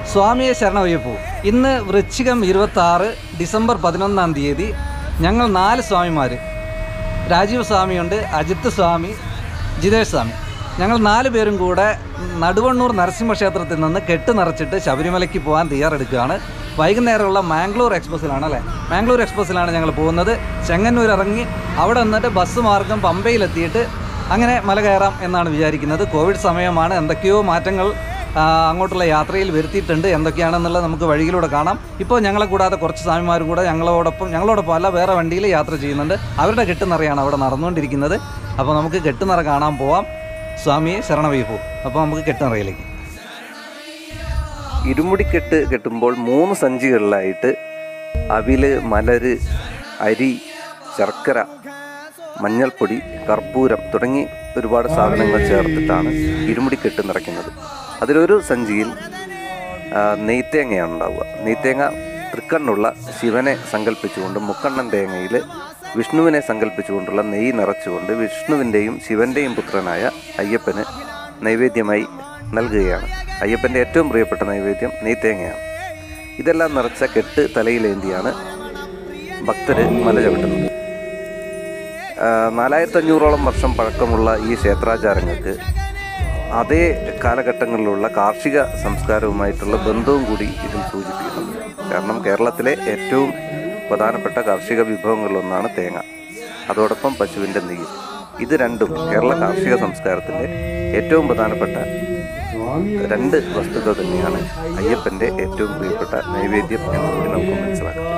സ്വാമിയെ ശരണമയ്യപ്പു ഇന്ന് വൃശ്ചികം ഇരുപത്തി ആറ് ഡിസംബർ പതിനൊന്നാം തീയതി ഞങ്ങൾ നാല് സ്വാമിമാർ രാജീവ് സ്വാമിയുണ്ട് അജിത്ത് സ്വാമി ജിതേഷ് സ്വാമി ഞങ്ങൾ നാല് പേരും കൂടെ നടുവണ്ണൂർ നരസിംഹ ക്ഷേത്രത്തിൽ നിന്ന് കെട്ട് നിറച്ചിട്ട് ശബരിമലയ്ക്ക് പോകാൻ തയ്യാറെടുക്കുകയാണ് വൈകുന്നേരമുള്ള മാംഗ്ലൂർ എക്സ്പ്രസ്സിലാണ് അല്ലേ മാംഗ്ലൂർ എക്സ്പ്രസ്സിലാണ് ഞങ്ങൾ പോകുന്നത് ചെങ്ങന്നൂർ ഇറങ്ങി അവിടെ നിന്നിട്ട് ബസ് മാർഗം പമ്പയിലെത്തിയിട്ട് അങ്ങനെ മല കയറാം എന്നാണ് വിചാരിക്കുന്നത് കോവിഡ് സമയമാണ് എന്തൊക്കെയോ മാറ്റങ്ങൾ ആ, അങ്ങോട്ടുള്ള യാത്രയിൽ വരുത്തിയിട്ടുണ്ട് എന്തൊക്കെയാണെന്നുള്ളത് നമുക്ക് വഴിയിലൂടെ കാണാം ഇപ്പോൾ ഞങ്ങളെ കൂടാതെ കുറച്ച് സ്വാമിമാരും കൂടെ ഞങ്ങളോടൊപ്പം ഞങ്ങളോടൊപ്പം അല്ല വേറെ വണ്ടിയിൽ യാത്ര ചെയ്യുന്നുണ്ട് അവരുടെ കെട്ടുനിറയാണ് അവിടെ നടന്നുകൊണ്ടിരിക്കുന്നത് അപ്പോൾ നമുക്ക് കെട്ടുനിറ കാണാൻ പോവാം സ്വാമിയെ ശരണവയ്യപ്പൂ അപ്പോൾ നമുക്ക് കെട്ടുനിറയിലേക്ക് ഇരുമുടിക്കെട്ട് കെട്ടുമ്പോൾ മൂന്ന് സഞ്ചികളിലായിട്ട് അവില് മലര് അരി ശർക്കര മഞ്ഞൾപ്പൊടി കർപ്പൂരം തുടങ്ങി ഒരുപാട് സാധനങ്ങൾ ചേർത്തിട്ടാണ് ഇരുമുടിക്കെട്ട് നിറയ്ക്കുന്നത് അതിലൊരു സഞ്ചിയിൽ ആ, നെയ്ത്തേങ്ങയാണ് ഉണ്ടാവുക നെയ്ത്തേങ്ങ തൃക്കണ്ണുള്ള ശിവനെ സങ്കല്പിച്ചുകൊണ്ട് മുക്കണ്ണൻ തേങ്ങയിൽ വിഷ്ണുവിനെ സങ്കല്പിച്ചുകൊണ്ടുള്ള നെയ്യ് നിറച്ചുകൊണ്ട് വിഷ്ണുവിൻ്റെയും ശിവൻ്റെയും പുത്രനായ അയ്യപ്പന് നൈവേദ്യമായി നൽകുകയാണ് അയ്യപ്പൻ്റെ ഏറ്റവും പ്രിയപ്പെട്ട നൈവേദ്യം നെയ്ത്തേങ്ങയാണ് ഇതെല്ലാം നിറച്ച കെട്ട് തലയിലേന്തിയാണ് ഭക്തർ മല ചവിട്ടുന്നത് നാലായിരത്തി അഞ്ഞൂറോളം വർഷം പഴക്കമുള്ള ഈ ക്ഷേത്രാചാരങ്ങൾക്ക് അതേ കാലഘട്ടങ്ങളിലുള്ള കാർഷിക സംസ്കാരവുമായിട്ടുള്ള ബന്ധവും കൂടി ഇതിൽ സൂചിപ്പിക്കുന്നുണ്ട് കാരണം കേരളത്തിലെ ഏറ്റവും പ്രധാനപ്പെട്ട കാർഷിക വിഭവങ്ങളിലൊന്നാണ് തേങ്ങ അതോടൊപ്പം പശുവിൻ്റെ നെയ്യ് ഇത് രണ്ടും കേരള കാർഷിക സംസ്കാരത്തിൻ്റെ ഏറ്റവും പ്രധാനപ്പെട്ട രണ്ട് വസ്തുക്കൾ തന്നെയാണ് അയ്യപ്പൻ്റെ ഏറ്റവും പ്രിയപ്പെട്ട നൈവേദ്യം എന്ന് കൂടി നമുക്ക് മനസ്സിലാക്കാം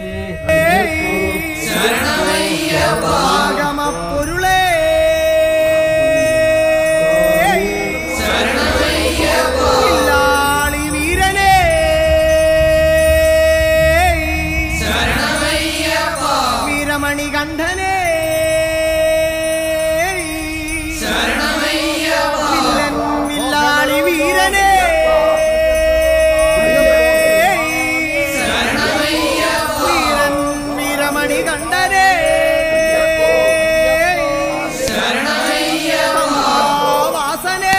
ആഗമപ്പൊരുളേ ഇല്ലാളി വീരനേ വീരമണി കണ്ഠനേ വില്ലൻ വില്ലാളി വീരനേ വീരൻ വീരമണി കണ്ഠനേ വാസനേ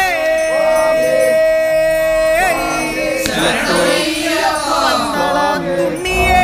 തുണ്ണിയേ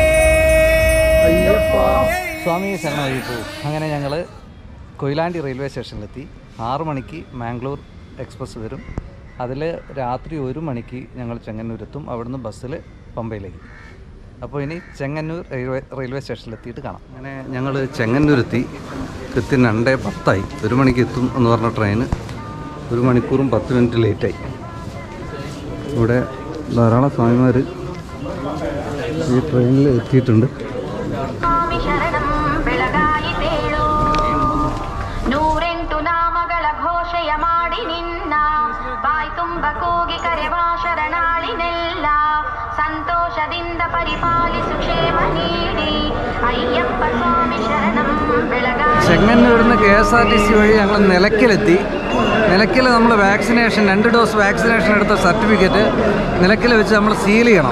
സ്വാമിയെ ശരണമയ്യപ്പൂ അങ്ങനെ ഞങ്ങൾ കൊയിലാണ്ടി റെയിൽവേ സ്റ്റേഷനിലെത്തി ആറു മണിക്ക് മാംഗ്ലൂർ എക്സ്പ്രസ് വരും അതിൽ രാത്രി ഒരു മണിക്ക് ഞങ്ങൾ ചെങ്ങന്നൂരെത്തും അവിടുന്ന് ബസ്സിൽ പമ്പയിലേക്ക് അപ്പോൾ ഇനി ചെങ്ങന്നൂർ റെയിൽവേ റെയിൽവേ സ്റ്റേഷനിലെത്തിയിട്ട് കാണാം അങ്ങനെ ഞങ്ങൾ ചെങ്ങന്നൂരെത്തി കൃത്യം രണ്ടേ പത്തായി ഒരു മണിക്ക് എത്തും എന്ന് പറഞ്ഞ ട്രെയിന് ഒരു മണിക്കൂറും പത്ത് മിനിറ്റ് ലേറ്റായി ഇവിടെ ധാരാളം സ്വാമിമാർ ഈ ട്രെയിനിൽ എത്തിയിട്ടുണ്ട് ಸ್ವಾಮಿ ಶರಣಂ ಬೆಳಗಾಯಿತೇಳು ನೂರೆಂಟು ನಾಮಗಳ ಘೋಷೆಯ ಮಾಡಿ ನಿನ್ನ ಬಾಯ್ ತುಂಬ ಕೂಗಿ ಕರೆವಾ ಶರಣಾಳಿನೆಲ್ಲ ಸಂತೋಷದಿಂದ ಪರಿಪಾಲಿಸು ಕ್ಷೇಮ ನೀಡಿ ಅಯ್ಯಪ್ಪ ಸ್ವಾಮಿ ಶರಣಂ ಬೆಳಗಾಯಿ ചെങ്ങന്നൂരിൽ നിന്ന് K S R T C വഴി ഞങ്ങൾ നിലയ്ക്കലെത്തി നിലയ്ക്കൽ നമ്മൾ വാക്സിനേഷൻ രണ്ട് ഡോസ് വാക്സിനേഷൻ എടുത്ത സർട്ടിഫിക്കറ്റ് നിലയ്ക്കൽ വെച്ച് നമ്മൾ സീൽ ചെയ്യണം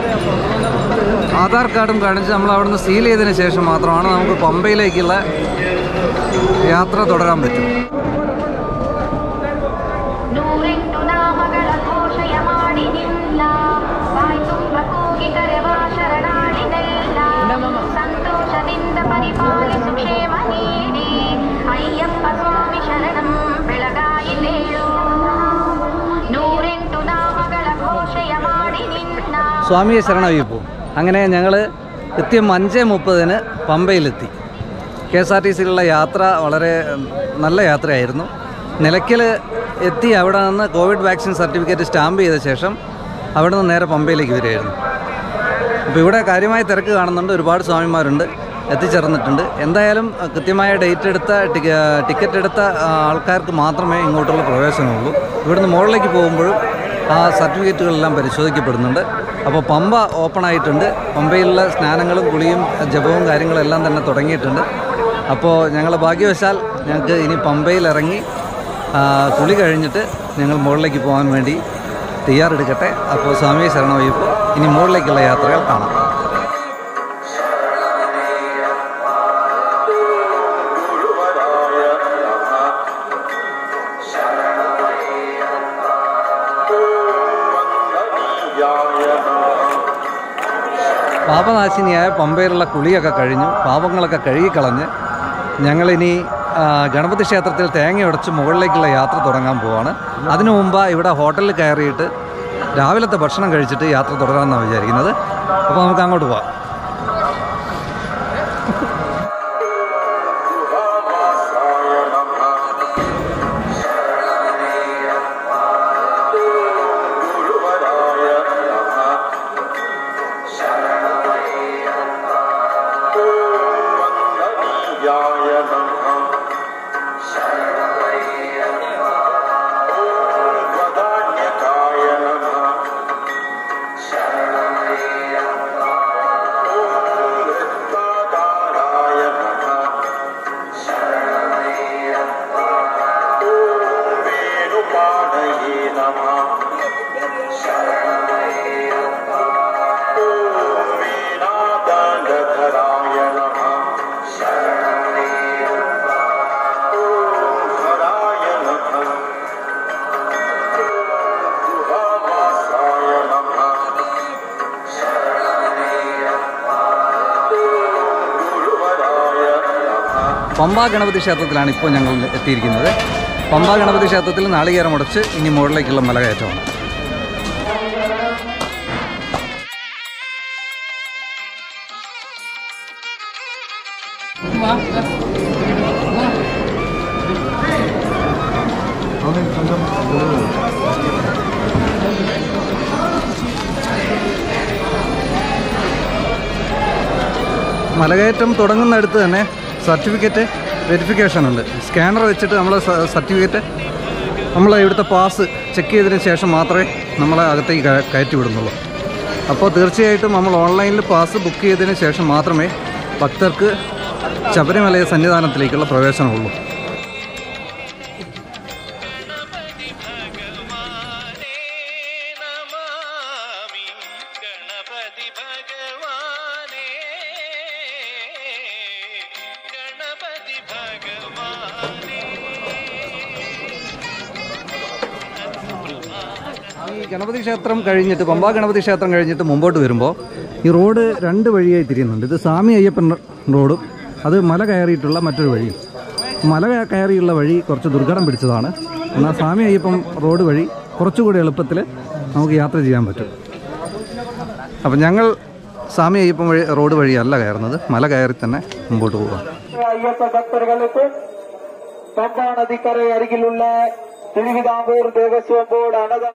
ആധാർ കാർഡും കാണിച്ച് നമ്മൾ അവിടുന്ന് സീൽ ചെയ്തതിന് ശേഷം മാത്രമാണ് നമുക്ക് പമ്പയിലേക്കുള്ള യാത്ര തുടരാൻ പറ്റും ನೂರೆಂಟು ನಾಮಗಳ ಘೋಷೆಯ ಮಾಡಿ ನಿಲ್ಲ ಬಾಯ್ ತುಂಬ ಕೂಗಿ ಕರೆವಾ ಶರಣಾಳಿನೆಲ್ಲ ಸಂತೋಷದಿಂದ ಪರಿಪಾಲಿಸು ಕ್ಷೇಮ ನೀಡಿ ಅಯ್ಯಪ್ಪ ಸ್ವಾಮಿ ಶರಣಂ ಬೆಳಗಾಯಿತೇಳು ನೂರೆಂಟು ನಾಮಗಳ ಘೋಷೆಯ ಮಾಡಿ ನಿನ್ನ സ്വാമിയെ ശരണമയ്യപ്പൂ അങ്ങനെ ഞങ്ങൾ കൃത്യം അഞ്ച് മുപ്പതിന് പമ്പയിലെത്തി കെ എസ് ആർ ടി സിയിലുള്ള യാത്ര വളരെ ഉം, നല്ല യാത്രയായിരുന്നു നിലയ്ക്കൽ എത്തി അവിടെ നിന്ന് കോവിഡ് വാക്സിൻ സർട്ടിഫിക്കറ്റ് സ്റ്റാമ്പ് ചെയ്ത ശേഷം അവിടെ നിന്ന് നേരെ പമ്പയിലേക്ക് വരികയായിരുന്നു അപ്പോൾ ഇവിടെ കാര്യമായ തിരക്ക് കാണുന്നുണ്ട് ഒരുപാട് സ്വാമിമാരുണ്ട് എത്തിച്ചേർന്നിട്ടുണ്ട് എന്തായാലും അഹ്, കൃത്യമായ ഡേറ്റ് എടുത്ത ടിക്ക- ടിക്കറ്റ് എടുത്ത ആ, ആൾക്കാർക്ക് മാത്രമേ ഇങ്ങോട്ടുള്ള പ്രവേശനമുള്ളൂ ഇവിടുന്ന് മുകളിലേക്ക് പോകുമ്പോഴും ആ സർട്ടിഫിക്കറ്റുകളെല്ലാം പരിശോധിക്കപ്പെടുന്നുണ്ട് അപ്പോൾ പമ്പ ഓപ്പൺ ആയിട്ടുണ്ട് പമ്പയിലുള്ള സ്നാനങ്ങളും കുളിയും ജപവും കാര്യങ്ങളും എല്ലാം തന്നെ തുടങ്ങിയിട്ടുണ്ട് അപ്പോൾ ഞങ്ങൾ ഭാഗ്യവശാൽ ഞങ്ങൾക്ക് ഇനി പമ്പയിൽ ഇറങ്ങി ആ, കുളി കഴിഞ്ഞിട്ട് ഞങ്ങൾ മുകളിലേക്ക് പോകാൻ വേണ്ടി തയ്യാറെടുക്കട്ടെ അപ്പോൾ സ്വാമിയെ ശരണമയ്യപ്പോൾ ഇനി മുകളിലേക്കുള്ള യാത്രകൾ കാണാം ോ പാപനാശിനിയായ പമ്പയിലുള്ള കുളിയൊക്കെ കഴിഞ്ഞു പാപങ്ങളൊക്കെ കഴുകിക്കളഞ്ഞ് ഞങ്ങളിനി ആ, ഗണപതി ക്ഷേത്രത്തിൽ തേങ്ങ ഉടച്ച് മുകളിലേക്കുള്ള യാത്ര തുടങ്ങാൻ പോവാണ് അതിനു മുമ്പ് ഇവിടെ ഹോട്ടലിൽ കയറിയിട്ട് രാവിലത്തെ ഭക്ഷണം കഴിച്ചിട്ട് യാത്ര തുടരാമെന്നാണ് വിചാരിക്കുന്നത് അപ്പോൾ നമുക്ക് അങ്ങോട്ട് പോവാം പമ്പ ഗണപതി ക്ഷേത്രത്തിലാണ് ഇപ്പോൾ ഞങ്ങൾ എത്തിയിരിക്കുന്നത് പമ്പ ഗണപതി ക്ഷേത്രത്തിൽ നാളികേരം ഉടച്ച് ഇനി മുകളിലേക്കുള്ള മലകയറ്റമാണ് മലകയറ്റം തുടങ്ങുന്നിടത്ത് തന്നെ സർട്ടിഫിക്കറ്റ് വെരിഫിക്കേഷൻ ഉണ്ട് സ്കാനർ വെച്ചിട്ട് നമ്മൾ സർട്ടിഫിക്കറ്റ് നമ്മൾ ഇവിടുത്തെ പാസ് ചെക്ക് ചെയ്തതിന് ശേഷം മാത്രമേ നമ്മളെ അകത്തേക്ക് കയ- കയറ്റി വിടുന്നുള്ളൂ അപ്പോൾ തീർച്ചയായിട്ടും നമ്മൾ ഓൺലൈനിൽ പാസ് ബുക്ക് ചെയ്തതിന് ശേഷം മാത്രമേ ഭക്തർക്ക് ശബരിമല സന്നിധാനത്തിലേക്കുള്ള പ്രവേശനമുള്ളൂ നമാമി ഗണപതി ഭഗവാനേ ഗണപതി ഭഗവാനേ ഈ ഗണപതി ക്ഷേത്രം കഴിഞ്ഞിട്ട് പമ്പാ ഗണപതി ക്ഷേത്രം കഴിഞ്ഞിട്ട് മുമ്പോട്ട് വരുമ്പോൾ ഈ റോഡ് രണ്ട് വഴിയായി തിരിയുന്നുണ്ട് ഇത് സ്വാമി അയ്യപ്പൻ റോഡും അത് മല കയറിയിട്ടുള്ള മറ്റൊരു വഴിയും മല കയ- കയറിയുള്ള വഴി കുറച്ച് ദുർഘടം പിടിച്ചതാണ് എന്നാൽ സ്വാമി അയ്യപ്പൻ റോഡ് വഴി കുറച്ചുകൂടി എളുപ്പത്തിൽ നമുക്ക് യാത്ര ചെയ്യാൻ പറ്റും അപ്പം ഞങ്ങൾ സ്വാമി അയ്യപ്പൻ വഴി റോഡ് വഴിയല്ല കയറുന്നത് മല കയറി തന്നെ മുമ്പോട്ട് പോകാം ஐயப்ப பக்தர்களுக்கு பம்பா நதிக்கரை அருகில் உள்ள திருவிதாங்கூர் தேவஸ்வம் போர்டு அன்னதான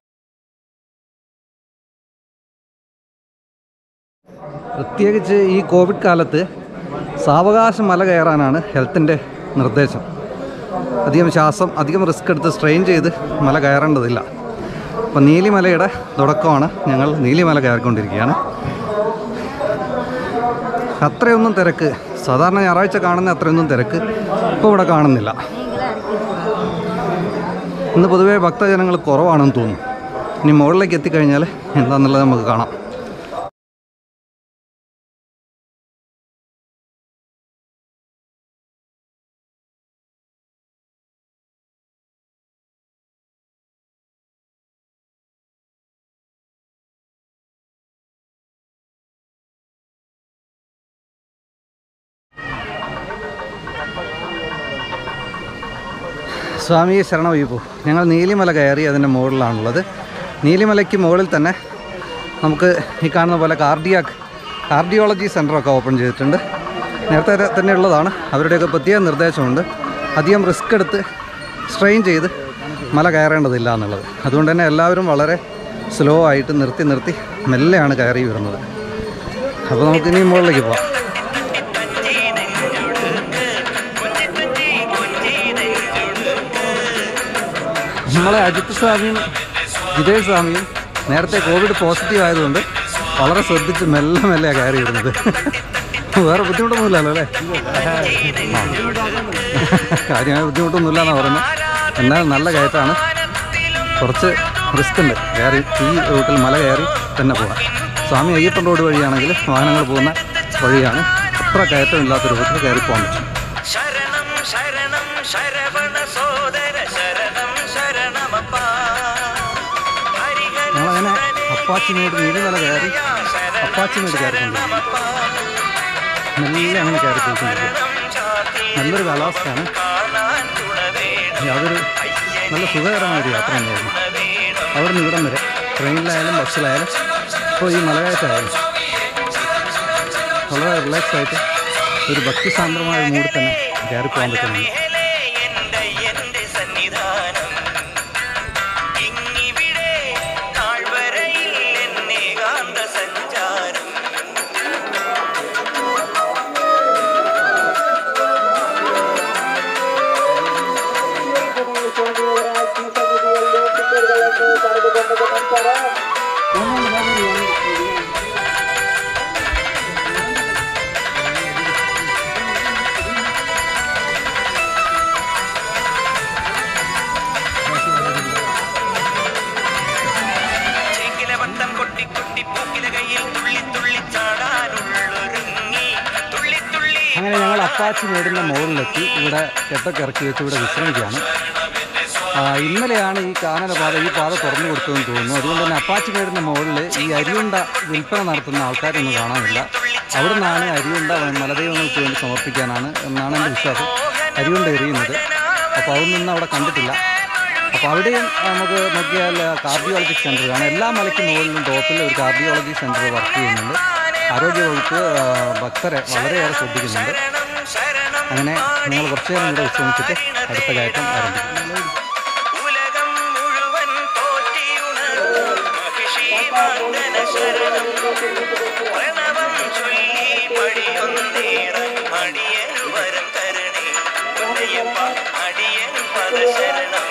പ്രത്യേകിച്ച് ഈ കോവിഡ് കാലത്ത് സാവകാശം മല കയറാനാണ് ഹെൽത്തിൻ്റെ നിർദ്ദേശം അധികം ശ്വാസം അധികം റിസ്ക് എടുത്ത് സ്ട്രെയിൻ ചെയ്ത് മല കയറേണ്ടതില്ല അപ്പോൾ നീലിമലയുടെ തുടക്കമാണ് ഞങ്ങൾ നീലിമല കയറിക്കൊണ്ടിരിക്കുകയാണ് അത്രയൊന്നും തിരക്ക് സാധാരണ ഞായറാഴ്ച കാണുന്ന അത്രയൊന്നും തിരക്ക് ഇപ്പോൾ ഇവിടെ കാണുന്നില്ല ഇന്ന് പൊതുവേ ഭക്തജനങ്ങൾ കുറവാണെന്ന് തോന്നുന്നു ഇനി മുകളിലേക്ക് എത്തിക്കഴിഞ്ഞാൽ എന്താണെന്നുള്ളത് നമുക്ക് കാണാം സ്വാമി ശരണവയ്യപ്പു ഞങ്ങൾ നീലിമല കയറി അതിൻ്റെ മുകളിലാണുള്ളത് നീലിമലയ്ക്ക് മുകളിൽ തന്നെ നമുക്ക് ഈ കാണുന്ന പോലെ കാർഡിയാക് കാർഡിയോളജി സെൻ്ററൊക്കെ ഓപ്പൺ ചെയ്തിട്ടുണ്ട് നേരത്തെ ത- തന്നെ ഉള്ളതാണ് അവരുടെയൊക്കെ പ്രത്യേക നിർദ്ദേശമുണ്ട് അധികം റിസ്ക് എടുത്ത് സ്ട്രെയിൻ ചെയ്ത് മല കയറേണ്ടതില്ല എന്നുള്ളത് അതുകൊണ്ട് തന്നെ എല്ലാവരും വളരെ സ്ലോ ആയിട്ട് നിർത്തി നിർത്തി മെല്ലെയാണ് കയറി വരുന്നത് അപ്പോൾ നമുക്ക് ഇനി മുകളിലേക്ക് പോവാം നമ്മളെ അജിത് സ്വാമിയും ജിതേഷ് സ്വാമിയും നേരത്തെ കോവിഡ് പോസിറ്റീവ് ആയതുകൊണ്ട് വളരെ ശ്രദ്ധിച്ച് മെല്ലെ മെല്ലെ കയറി വരുന്നത് വേറെ ബുദ്ധിമുട്ടൊന്നുമില്ലല്ലോ അല്ലേ ആ. കാര്യമായ ബുദ്ധിമുട്ടൊന്നുമില്ല എന്നാണ് പറയുന്നത് എന്നാൽ നല്ല കയറ്റാണ് കുറച്ച് റിസ്ക് ഉണ്ട് കയറി ഈ റൂട്ടിൽ മല കയറി തന്നെ പോകാം സ്വാമി അയ്യപ്പൻ റോഡ് വഴിയാണെങ്കിൽ വാഹനങ്ങൾ പോകുന്ന വഴിയാണ് അത്ര കയറ്റമില്ലാത്ത രൂപത്തിൽ കയറി പോകാൻ പറ്റും ശരണം ശരണം ശരവണ സോദര ശരണം ശരണമപ്പ ഞങ്ങളങ്ങനെ അപ്പാച്ചിമേട് നീലിമല കയറി അപ്പാച്ചിമേട് കയറിക്കൊണ്ടിരിക്കുന്നു മെല്ലെ അങ്ങനെ കയറി പോയിക്കൊണ്ടിരിക്കും നല്ലൊരു കാലാവസ്ഥയാണ് യാതൊരു നല്ല സുഖകരമായ ഒരു യാത്ര തന്നെയായിരുന്നു അവിടെ നിന്ന് ഇവിടം വരെ ട്രെയിനിലായാലും ബസ്സിലായാലും ഇപ്പോൾ ഈ മലകയറ്റായാലും വളരെ റിലാക്സ് ആയിട്ട് ഒരു ഭക്തിസാന്ദ്രമായ മൂഡിൽ തന്നെ കയറി പോകാൻ പറ്റുന്നുണ്ട് എന്റെ എന്റെ സന്നിധാനം ഇങ്ങിവിടെ താഴ്വരയിൽ എന്നേകാന്ത സഞ്ചാരം ചേക്കില വട്ടം കൊട്ടി കൊട്ടി പൂക്കില കയ്യിൽ തുള്ളി തുള്ളി ചാടാനുള്ളൊരുങ്ങി തുള്ളി തുള്ളി അങ്ങനെ ഞങ്ങൾ അപ്പാച്ചി മേടിൻ്റെ മുകളിലെത്തി ഇവിടെ കെട്ടൊക്കെ ഇറക്കി വെച്ച് ഇവിടെ വിശ്രമിക്കുകയാണ് ആ, ഇന്നലെയാണ് ഈ കാനന പാത ഈ പാത തുറന്നു കൊടുത്തതെന്ന് തോന്നുന്നു അതുകൊണ്ട് തന്നെ അപ്പാച്ചി മേടിൻ്റെ മുകളിൽ ഈ അരിയുണ്ട വിൽപ്പന നടത്തുന്ന ആൾക്കാരൊന്നും കാണാനില്ല അവിടെ നിന്നാണ് അരിയുണ്ട മലദൈവങ്ങൾക്ക് വേണ്ടി സമർപ്പിക്കാനാണ് എന്നാണ് എൻ്റെ വിശ്വാസം അരിയുണ്ട എറിയുന്നത് അപ്പോൾ അതൊന്നും അവിടെ കണ്ടിട്ടില്ല അപ്പോൾ അവിടെയും നമുക്ക് നോക്കിയാൽ കാർഡിയോളജി സെൻറ്റർ കാണാം എല്ലാ മലയ്ക്ക് മുകളിലും ടോപ്പിൽ ഒരു കാർഡിയോളജി സെൻറ്റർ വർക്ക് ചെയ്യുന്നുണ്ട് ആരോഗ്യവകുപ്പ് ആ, ഭക്തരെ വളരെയേറെ ശ്രദ്ധിക്കുന്നുണ്ട് അങ്ങനെ നിങ്ങൾ കുറച്ചു നേരം ഇവിടെ വിശ്രമിച്ചിട്ട് അടുത്ത കയറ്റം ആരംഭിക്കും ഉലകം മുഴുവൻ പോറ്റിയുണർന്നു മഹിഷി മാന്തന ശരണം പ്രണവം ചൊല്ലി പടിയൊന്നേറെ അടിയനു വരം തരണേ ഉദയപ്പ അടിയൻ പദശരണം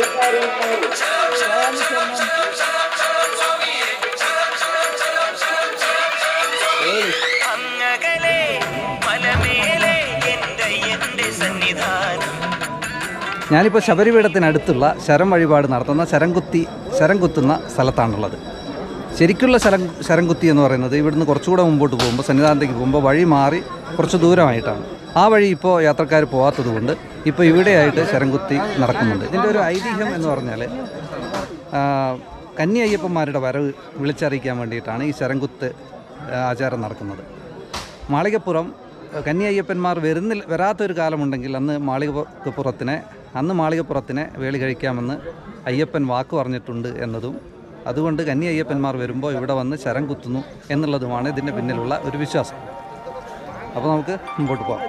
അങ്ങകലെ മലമേലെ എന്റെ എന്റെ സന്നിധാനം ഞാനിപ്പോൾ ശബരിപീഠത്തിനടുത്തുള്ള ശരം വഴിപാട് നടത്തുന്ന ശരംകുത്തി ശരം കുത്തുന്ന സ്ഥലത്താണുള്ളത് ശരിക്കുള്ള ശരം ശരംകുത്തി എന്ന് പറയുന്നത് ഇവിടുന്ന് കുറച്ചുകൂടെ മുമ്പോട്ട് പോകുമ്പോൾ സന്നിധാനത്തേക്ക് പോകുമ്പോൾ വഴി മാറി കുറച്ച് ദൂരമായിട്ടാണ് ആ വഴി ഇപ്പോൾ യാത്രക്കാർ പോകാത്തത് കൊണ്ട് ഇപ്പോൾ ഇവിടെയായിട്ട് ശരംകുത്തി നടക്കുന്നുണ്ട് ഇതിൻ്റെ ഒരു ഐതിഹ്യം എന്ന് പറഞ്ഞാൽ ആ, കന്നി അയ്യപ്പന്മാരുടെ വരവ് വിളിച്ചറിയിക്കാൻ വേണ്ടിയിട്ടാണ് ഈ ശരംകുത്ത് ആ, ആചാരം നടക്കുന്നത് മാളികപ്പുറം കന്നി അയ്യപ്പന്മാർ വരുന്നില്ല വരാത്തൊരു കാലമുണ്ടെങ്കിൽ അന്ന് മാളികപ്പുറത്തിനെ അന്ന് മാളികപ്പുറത്തിനെ വേളി കഴിക്കാമെന്ന് അയ്യപ്പൻ വാക്ക് പറഞ്ഞിട്ടുണ്ട് എന്നതും അതുകൊണ്ട് കന്നി അയ്യപ്പന്മാർ വരുമ്പോൾ ഇവിടെ വന്ന് ശരം കുത്തുന്നു എന്നുള്ളതുമാണ് ഇതിൻ്റെ പിന്നിലുള്ള ഒരു വിശ്വാസം അപ്പോൾ നമുക്ക് മുമ്പോട്ട് പോകാം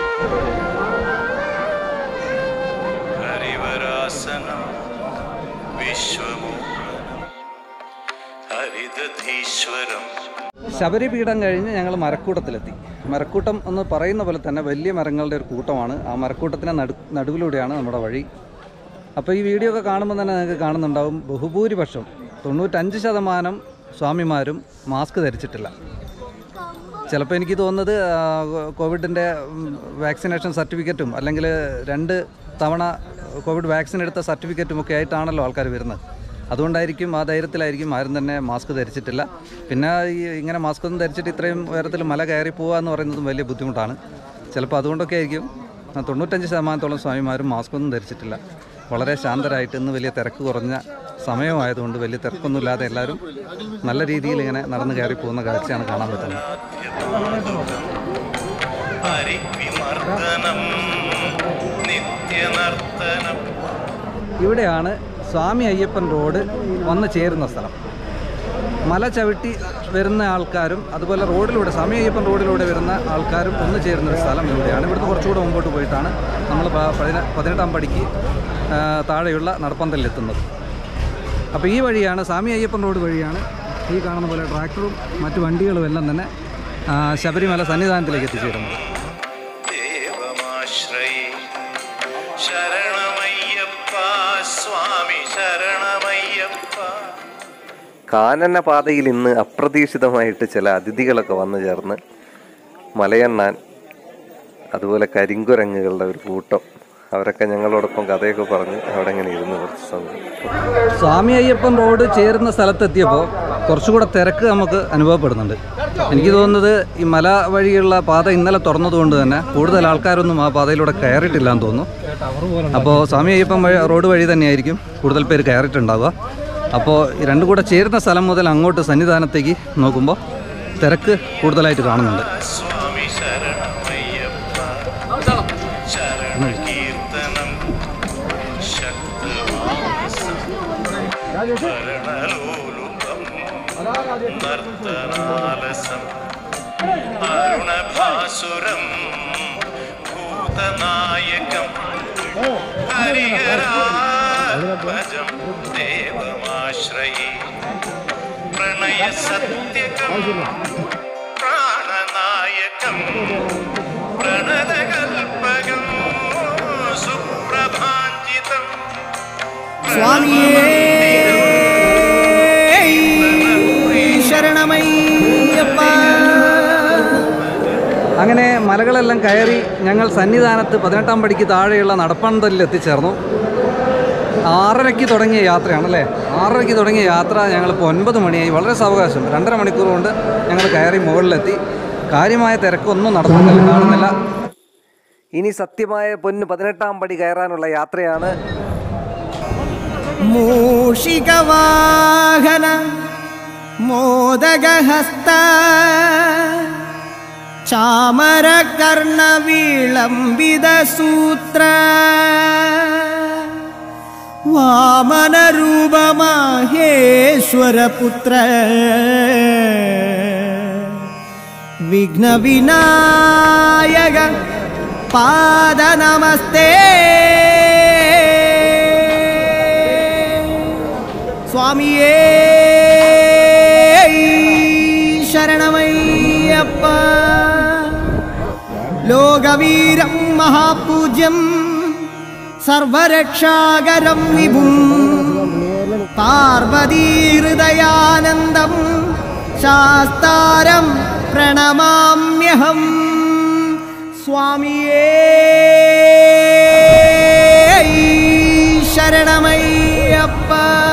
ഹരിവരാസനം വിശ്വമോഹനം ഹരിതധീശ്വരം ശബരിപീഠം കഴിഞ്ഞ് ഞങ്ങൾ മരക്കൂട്ടത്തിലെത്തി മരക്കൂട്ടം എന്ന് പറയുന്ന പോലെ തന്നെ വലിയ മരങ്ങളുടെ ഒരു കൂട്ടമാണ് ആ മരക്കൂട്ടത്തിന് നടു നടുവിലൂടെയാണ് നമ്മുടെ വഴി അപ്പോൾ ഈ വീഡിയോ ഒക്കെ കാണുമ്പോൾ തന്നെ നിങ്ങൾക്ക് കാണുന്നുണ്ടാവും ബഹുഭൂരിപക്ഷം തൊണ്ണൂറ്റഞ്ച് ശതമാനം സ്വാമിമാരും മാസ്ക് ധരിച്ചിട്ടില്ല ചിലപ്പോൾ എനിക്ക് തോന്നുന്നത് ആ, കോവിഡിൻ്റെ ഉം, വാക്സിനേഷൻ സർട്ടിഫിക്കറ്റും അല്ലെങ്കിൽ രണ്ട് തവണ കോവിഡ് വാക്സിൻ എടുത്ത സർട്ടിഫിക്കറ്റും ഒക്കെ ആയിട്ടാണല്ലോ ആൾക്കാർ വരുന്നത് അതുകൊണ്ടായിരിക്കും ആ ധൈര്യത്തിലായിരിക്കും ആരും തന്നെ മാസ്ക് ധരിച്ചിട്ടില്ല പിന്നെ ഈ ഇങ്ങനെ മാസ്ക് ഒന്നും ധരിച്ചിട്ട് ഇത്രയും ഉയരത്തിൽ മല കയറി പോവുക എന്ന് പറയുന്നതും വലിയ ബുദ്ധിമുട്ടാണ് ചിലപ്പോൾ അതുകൊണ്ടൊക്കെ ആയിരിക്കും ആ, തൊണ്ണൂറ്റഞ്ച് ശതമാനത്തോളം സ്വാമിമാരും മാസ്ക് ഒന്നും ധരിച്ചിട്ടില്ല വളരെ ശാന്തരായിട്ട് ഇന്ന് വലിയ തിരക്ക് കുറഞ്ഞ സമയമായതുകൊണ്ട് വലിയ തിരക്കൊന്നുമില്ലാതെ എല്ലാവരും നല്ല രീതിയിൽ ഇങ്ങനെ നടന്നു കയറി പോകുന്ന കാഴ്ചയാണ് കാണാൻ പറ്റുന്നത് ഹരിവിമർദ്ദനം നിത്യനർത്തനം ഇവിടെയാണ് സ്വാമി അയ്യപ്പൻ റോഡ് വന്ന് ചേരുന്ന സ്ഥലം മല ചവിട്ടി വരുന്ന ആൾക്കാരും അതുപോലെ റോഡിലൂടെ സ്വാമി അയ്യപ്പൻ റോഡിലൂടെ വരുന്ന ആൾക്കാരും ഒന്ന് ചേരുന്ന ഒരു സ്ഥലം ഇവിടെയാണ് ഇവിടുന്ന് കുറച്ചുകൂടെ മുമ്പോട്ട് പോയിട്ടാണ് നമ്മൾ പ- പതിന- പതിനെട്ടാം പടിക്ക് ആ, താഴെയുള്ള നടപ്പന്തലിലെത്തുന്നത് അപ്പോൾ ഈ വഴിയാണ് സ്വാമി അയ്യപ്പൻ റോഡ് വഴിയാണ് ഈ കാണുന്ന പോലെ ട്രാക്ടറും മറ്റു വണ്ടികളും എല്ലാം തന്നെ ആ, ശബരിമല സന്നിധാനത്തിലേക്ക് എത്തിച്ചേരുന്നത് ദേവമാശ്രയേ ശരണമയ്യപ്പ സ്വാമി ശരണമയ്യപ്പ കാനന പാതയിൽ ഇന്ന് അപ്രതീക്ഷിതമായിട്ട് ചില അതിഥികളൊക്കെ വന്നു ചേർന്ന് മലയണ്ണാൻ അതുപോലെ കരിങ്കുരങ്ങുകളുടെ ഒരു കൂട്ടം അവരൊക്കെ ഞങ്ങളോടൊപ്പം കഥയൊക്കെ പറഞ്ഞ് അവിടെ ഇങ്ങനെ ഇരുന്ന് കുറച്ച് സമയം സ്വാമി അയ്യപ്പൻ റോഡ് ചേരുന്ന സ്ഥലത്തെത്തിയപ്പോൾ കുറച്ചുകൂടെ തിരക്ക് നമുക്ക് അനുഭവപ്പെടുന്നുണ്ട് എനിക്ക് തോന്നുന്നത് ഈ മല വഴിയുള്ള പാത ഇന്നലെ തുറന്നതുകൊണ്ട് തന്നെ കൂടുതൽ ആൾക്കാരൊന്നും ആ പാതയിലൂടെ കയറിയിട്ടില്ല എന്ന് തോന്നുന്നു അപ്പോൾ സ്വാമി അയ്യപ്പൻ വഴി റോഡ് വഴി തന്നെയായിരിക്കും കൂടുതൽ പേര് കയറിയിട്ടുണ്ടാവുക അപ്പോൾ ഈ രണ്ടും കൂടെ ചേരുന്ന സ്ഥലം മുതൽ അങ്ങോട്ട് സന്നിധാനത്തേക്ക് നോക്കുമ്പോൾ തിരക്ക് കൂടുതലായിട്ട് കാണുന്നുണ്ട് സ്വാമി ശരണമയ്യപ്പ ശരണകീർത്തനം ശക്തമാസം ഭരണലോലുപം നർത്തനാലസം അരുണഭാസുരം ഭൂതനായകം ഹരിഹരാത്മജം ദേവമാശ്രയേ പ്രണയസത്യകം പ്രാണനായകം പ്രണതകൽപകം സുപ്രഭാഞ്ചിതം സ്വാമിയേ ശരണമയ്യപ്പ അങ്ങനെ മലകളെല്ലാം കയറി ഞങ്ങൾ സന്നിധാനത്ത് പതിനെട്ടാം പടിക്ക് താഴെയുള്ള നടപ്പന്തലിൽ എത്തിച്ചേർന്നു ആറരയ്ക്ക് തുടങ്ങിയ യാത്രയാണ് അല്ലേ ആറരയ്ക്ക് തുടങ്ങിയ യാത്ര ഞങ്ങളിപ്പോൾ ഒൻപത് മണിയായി വളരെ സാവകാശം രണ്ടര മണിക്കൂർ കൊണ്ട് ഞങ്ങൾ കയറി മുകളിലെത്തി കാര്യമായ തിരക്കൊന്നും നടത്തുന്നില്ല കാണുന്നില്ല ഇനി സത്യമായ പൊന്ന് പതിനെട്ടാം പടി കയറാനുള്ള യാത്രയാണ് മൂഷികവാഹന മോദകഹസ്ത ചാമരകർണവിളംബിത സൂത്ര വാമനരൂപമഹേശ്വരപുത്ര വിഘ്നവിനായക പാദനമസ്തേ സ്വാമിയേ ശരണമയ്യപ്പ ലോകവീരം മഹാപൂജ്യം സർവരക്ഷാകരം വിഭും പാർവതീഹൃദയാനന്ദം ശാസ്താരം പ്രണമാമ്യഹം സ്വാമിയേ ശരണമയ്യപ്പ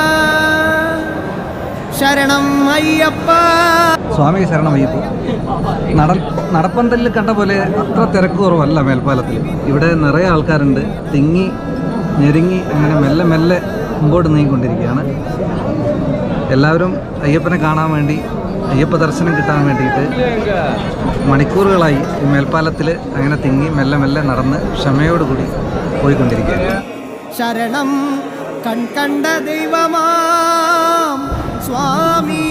ശരണം അയ്യപ്പ സ്വാമി ശരണമയ്യപ്പോ നട നടപ്പന്തലിൽ കണ്ട പോലെ അത്ര തിരക്ക് കുറവല്ല മേൽപ്പാലത്തിൽ ഇവിടെ നിറയെ ആൾക്കാരുണ്ട് തിങ്ങി ഞെരുങ്ങി അങ്ങനെ മെല്ലെ മെല്ലെ മുമ്പോട്ട് നീങ്ങിക്കൊണ്ടിരിക്കുകയാണ് എല്ലാവരും അയ്യപ്പനെ കാണാൻ വേണ്ടി അയ്യപ്പ ദർശനം കിട്ടാൻ വേണ്ടിയിട്ട് മണിക്കൂറുകളായി ഈ മേൽപ്പാലത്തിൽ അങ്ങനെ തിങ്ങി മെല്ലെ മെല്ലെ നടന്ന് ക്ഷമയോടുകൂടി പോയിക്കൊണ്ടിരിക്കുകയാണ് ശരണം കൺകണ്ട ദൈവമാം സ്വാമി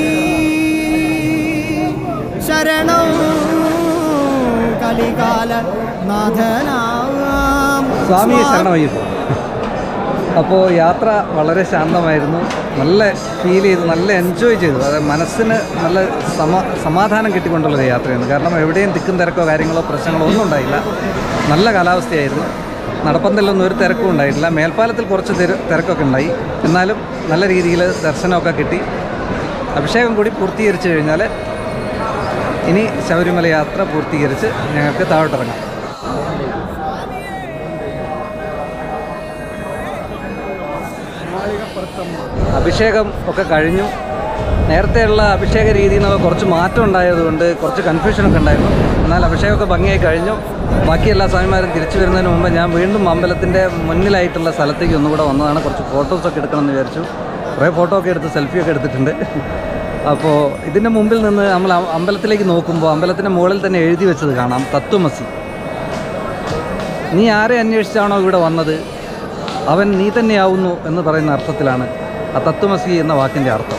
ശരണം കലികാല നാഥനാം സ്വാമിയെ ശരണമയ്യപ്പോ അപ്പോൾ യാത്ര വളരെ ശാന്തമായിരുന്നു നല്ല ഫീൽ ചെയ്തു നല്ല എൻജോയ് ചെയ്തു അതായത് മനസ്സിന് നല്ല സമ സമാധാനം കിട്ടിക്കൊണ്ടുള്ളൊരു യാത്രയാണ് കാരണം എവിടെയും തിക്കും തിരക്കോ കാര്യങ്ങളോ പ്രശ്നങ്ങളോ ഒന്നും ഉണ്ടായില്ല നല്ല കാലാവസ്ഥയായിരുന്നു നടപ്പന്തലൊന്നും ഒരു തിരക്കും ഉണ്ടായിട്ടില്ല മേൽപ്പാലത്തിൽ കുറച്ച് തിര തിരക്കൊക്കെ ഉണ്ടായി എന്നാലും നല്ല രീതിയിൽ ദർശനമൊക്കെ കിട്ടി അഭിഷേകം കൂടി പൂർത്തീകരിച്ചു കഴിഞ്ഞാൽ ഇനി ശബരിമല യാത്ര പൂർത്തീകരിച്ച് ഞങ്ങൾക്ക് താഴോട്ടിറങ്ങാം അഭിഷേകം ഒക്കെ കഴിഞ്ഞു നേരത്തെയുള്ള അഭിഷേക രീതിയിൽ നിന്നൊക്കെ കുറച്ച് മാറ്റം ഉണ്ടായതുകൊണ്ട് കുറച്ച് കൺഫ്യൂഷനൊക്കെ ഉണ്ടായിരുന്നു എന്നാൽ അഭിഷേകമൊക്കെ ഭംഗിയായി കഴിഞ്ഞു ബാക്കി എല്ലാ സ്വാമിമാരും തിരിച്ചു വരുന്നതിന് മുമ്പ് ഞാൻ വീണ്ടും അമ്പലത്തിൻ്റെ മുന്നിലായിട്ടുള്ള സ്ഥലത്തേക്ക് ഒന്നുകൂടെ വന്നതാണ് കുറച്ച് ഫോട്ടോസൊക്കെ എടുക്കണമെന്ന് വിചാരിച്ചു കുറേ ഫോട്ടോ ഒക്കെ എടുത്ത് സെൽഫിയൊക്കെ എടുത്തിട്ടുണ്ട് അപ്പോൾ ഇതിൻ്റെ മുമ്പിൽ നിന്ന് നമ്മൾ അ- അമ്പലത്തിലേക്ക് നോക്കുമ്പോൾ അമ്പലത്തിൻ്റെ മുകളിൽ തന്നെ എഴുതി വെച്ചത് കാണാം തത്വമസി നീ ആരെ അന്വേഷിച്ചാണോ ഇവിടെ വന്നത് അവൻ നീ തന്നെയാവുന്നു എന്ന് പറയുന്ന അർത്ഥത്തിലാണ് ആ തത്വമസി എന്ന വാക്കിൻ്റെ അർത്ഥം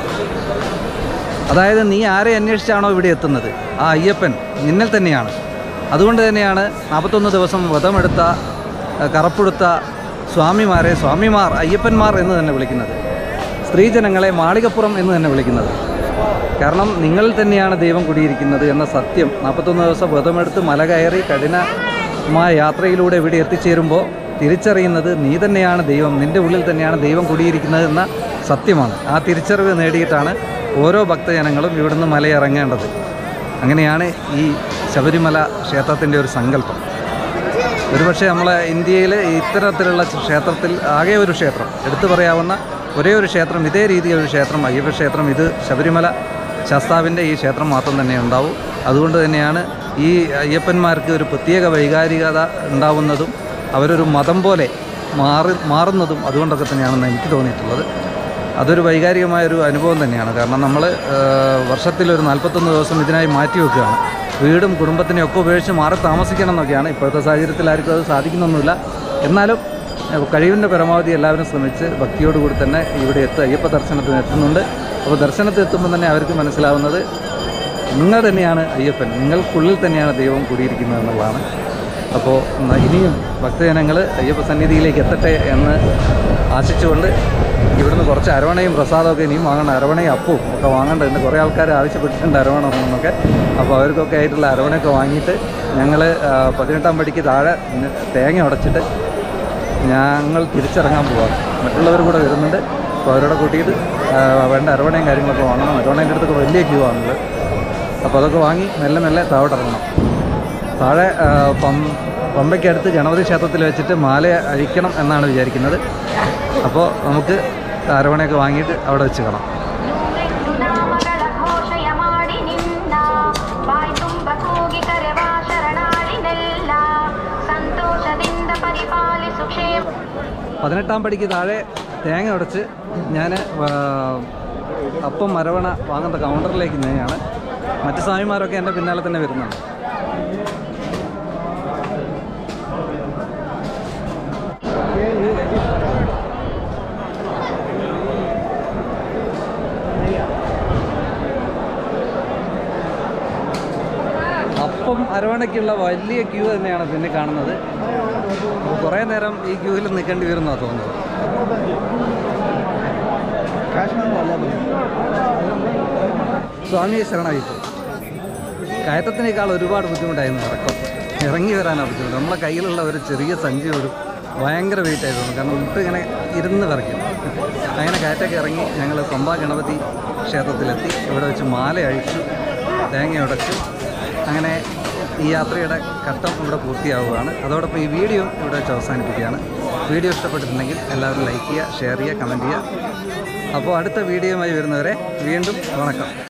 അതായത് നീ ആരെ അന്വേഷിച്ചാണോ ഇവിടെ എത്തുന്നത് ആ അയ്യപ്പൻ നിന്നിൽ തന്നെയാണ് അതുകൊണ്ട് തന്നെയാണ് നാൽപ്പത്തൊന്ന് ദിവസം വ്രതമെടുത്ത ആ, കറപ്പെടുത്ത സ്വാമിമാരെ സ്വാമിമാർ അയ്യപ്പന്മാർ എന്ന് തന്നെ വിളിക്കുന്നത് സ്ത്രീജനങ്ങളെ മാളികപ്പുറം എന്ന് തന്നെ വിളിക്കുന്നത് കാരണം നിങ്ങളിൽ തന്നെയാണ് ദൈവം കുടിയിരിക്കുന്നത് എന്ന സത്യം നാൽപ്പത്തൊന്ന് ദിവസം വ്രതമെടുത്ത് മല കയറി കഠിനമായ യാത്രയിലൂടെ ഇവിടെ എത്തിച്ചേരുമ്പോൾ തിരിച്ചറിയുന്നത് നീ തന്നെയാണ് ദൈവം നിൻ്റെ ഉള്ളിൽ തന്നെയാണ് ദൈവം കുടിയിരിക്കുന്നത് എന്ന സത്യമാണ് ആ തിരിച്ചറിവ് നേടിയിട്ടാണ് ഓരോ ഭക്തജനങ്ങളും ഇവിടുന്ന് മലയിറങ്ങേണ്ടത് അങ്ങനെയാണ് ഈ ശബരിമല ക്ഷേത്രത്തിൻ്റെ ഒരു സങ്കല്പം ഒരുപക്ഷെ നമ്മളെ ഇന്ത്യയിൽ ഇത്തരത്തിലുള്ള ക്ഷേത്രത്തിൽ ആകെ ഒരു ക്ഷേത്രം എടുത്തു പറയാവുന്ന ഒരേ ഒരു ക്ഷേത്രം ഇതേ രീതിയിലൊരു ക്ഷേത്രം അയ്യപ്പ ക്ഷേത്രം ഇത് ശബരിമല ശാസ്താവിൻ്റെ ഈ ക്ഷേത്രം മാത്രം തന്നെ ഉണ്ടാവും അതുകൊണ്ട് തന്നെയാണ് ഈ അയ്യപ്പന്മാർക്ക് ഒരു പ്രത്യേക വൈകാരികത ഉണ്ടാവുന്നതും അവരൊരു മതം പോലെ മാറി മാറുന്നതും അതുകൊണ്ടൊക്കെ തന്നെയാണെന്ന് എനിക്ക് തോന്നിയിട്ടുള്ളത് അതൊരു വൈകാരികമായൊരു അനുഭവം തന്നെയാണ് കാരണം നമ്മൾ വർഷത്തിലൊരു നാൽപ്പത്തൊന്ന് ദിവസം ഇതിനായി മാറ്റി വെക്കുകയാണ് വീടും കുടുംബത്തിനെയും ഒക്കെ ഉപേക്ഷിച്ച് മാറി താമസിക്കണം എന്നൊക്കെയാണ് ഇപ്പോഴത്തെ സാഹചര്യത്തിൽ ആർക്കും അത് സാധിക്കുന്നൊന്നുമില്ല എന്നാലും ഏഹ്, കഴിവിൻ്റെ പരമാവധി എല്ലാവരും ശ്രമിച്ച് ഭക്തിയോടുകൂടി തന്നെ ഇവിടെ എത്തുക അയ്യപ്പ ദർശനത്തിന് എത്തുന്നുണ്ട് അപ്പോൾ ദർശനത്തിൽ എത്തുമ്പോൾ തന്നെ അവർക്ക് മനസ്സിലാവുന്നത് നിങ്ങൾ തന്നെയാണ് അയ്യപ്പൻ നിങ്ങൾക്കുള്ളിൽ തന്നെയാണ് ദൈവം കൂടിയിരിക്കുന്നത് എന്നുള്ളതാണ് അപ്പോൾ ന- ഇനിയും ഭക്തജനങ്ങൾ അയ്യപ്പ സന്നിധിയിലേക്ക് എത്തട്ടെ എന്ന് ആശിച്ചുകൊണ്ട് ഇവിടുന്ന് കുറച്ച് അരവണയും പ്രസാദമൊക്കെ ഇനിയും വാങ്ങണം അരവണയും അപ്പവും ഒക്കെ വാങ്ങേണ്ടതുണ്ട് കുറേ ആൾക്കാർ ആവശ്യപ്പെട്ടിട്ടുണ്ട് അരവണ എന്നൊക്കെ അപ്പോൾ അവർക്കൊക്കെ ആയിട്ടുള്ള അരവണയൊക്കെ വാങ്ങിയിട്ട് ഞങ്ങൾ പതിനെട്ടാം പടിക്ക് താഴെ ന- തേങ്ങ ഉടച്ചിട്ട് ഞങ്ങൾ തിരിച്ചിറങ്ങാൻ പോവാം മറ്റുള്ളവർ കൂടെ വരുന്നുണ്ട് അപ്പോൾ അവരോടെ കൂട്ടിയിട്ട് ആ, വേണ്ട അരവണയും കാര്യങ്ങളൊക്കെ വാങ്ങണം അരവണേൻ്റെ അടുത്തൊക്കെ വലിയ ക്യൂ ആണുള്ളത് അപ്പോൾ അതൊക്കെ വാങ്ങി മെല്ലെ മെല്ലെ താഴോട്ട് ഇറങ്ങണം താഴെ ആ, പം പമ്പയ്ക്കടുത്ത് ഗണപതി ക്ഷേത്രത്തിൽ വെച്ചിട്ട് മാല അഴിക്കണം എന്നാണ് വിചാരിക്കുന്നത് അപ്പോൾ നമുക്ക് അരവണയൊക്കെ വാങ്ങിയിട്ട് അവിടെ വെച്ച് കാണാം ನೂರೆಂಟು ನಾಮಗಳ ಘೋಷಯ ಮಾಡಿ ನಿನ್ನ ಬಾಯಿ ತುಂಬ ಕೂಗಿ ಕರೆವ ಶರಣಾಳಿನೆಲ್ಲ ಸಂತೋಷದಿಂದ ಪರಿಪಾಲಿಸು ಕ್ಷೇಮ പതിനെട്ടാം പടിക്ക് താഴെ തേങ്ങ ഉടച്ച് ഞാൻ അപ്പം മരവണ വാങ്ങുന്ന കൗണ്ടറിലേക്ക് നേയാണ് മറ്റ് സ്വാമിമാരൊക്കെ എൻ്റെ പിന്നാലെ തന്നെ വരുന്നുണ്ട് അപ്പം അരവണയ്ക്കുള്ള വലിയ ക്യൂ തന്നെയാണ് പിന്നെ കാണുന്നത് അപ്പോൾ കുറേ നേരം ഈ ക്യൂവിൽ നിൽക്കേണ്ടി വരുമെന്നാണ് തോന്നുന്നത് സ്വാമി ശരണായിപ്പോ കയറ്റത്തിനേക്കാൾ ഒരുപാട് ബുദ്ധിമുട്ടായിരുന്നു ഇറക്കം ഇറങ്ങി വരാനാണ് ബുദ്ധിമുട്ട് നമ്മളെ കയ്യിലുള്ള ഒരു ചെറിയ സഞ്ചി ഒരു ഭയങ്കര വെയിറ്റ് ആയിരുന്നു കാരണം മുട്ട് ഇങ്ങനെ ഇരുന്ന് വിറയ്ക്കും അങ്ങനെ കയറ്റൊക്കെ ഇറങ്ങി ഞങ്ങൾ പമ്പ ഗണപതി ക്ഷേത്രത്തിലെത്തി ഇവിടെ വെച്ച് മാല അഴിച്ചു തേങ്ങ ഉടച്ചു അങ്ങനെ ഈ യാത്രയുടെ ഘട്ടം ഇവിടെ പൂർത്തിയാവുകയാണ് അതോടൊപ്പം ഈ വീഡിയോ ഇവിടെ വെച്ച് അവസാനിപ്പിക്കുകയാണ് വീഡിയോ ഇഷ്ടപ്പെട്ടിട്ടുണ്ടെങ്കിൽ എല്ലാവരും ലൈക്ക് ചെയ്യുക ഷെയർ ചെയ്യുക കമൻറ്റ് ചെയ്യുക അപ്പോൾ അടുത്ത വീഡിയോയുമായി വരുന്നവരെ വീണ്ടും വണക്കം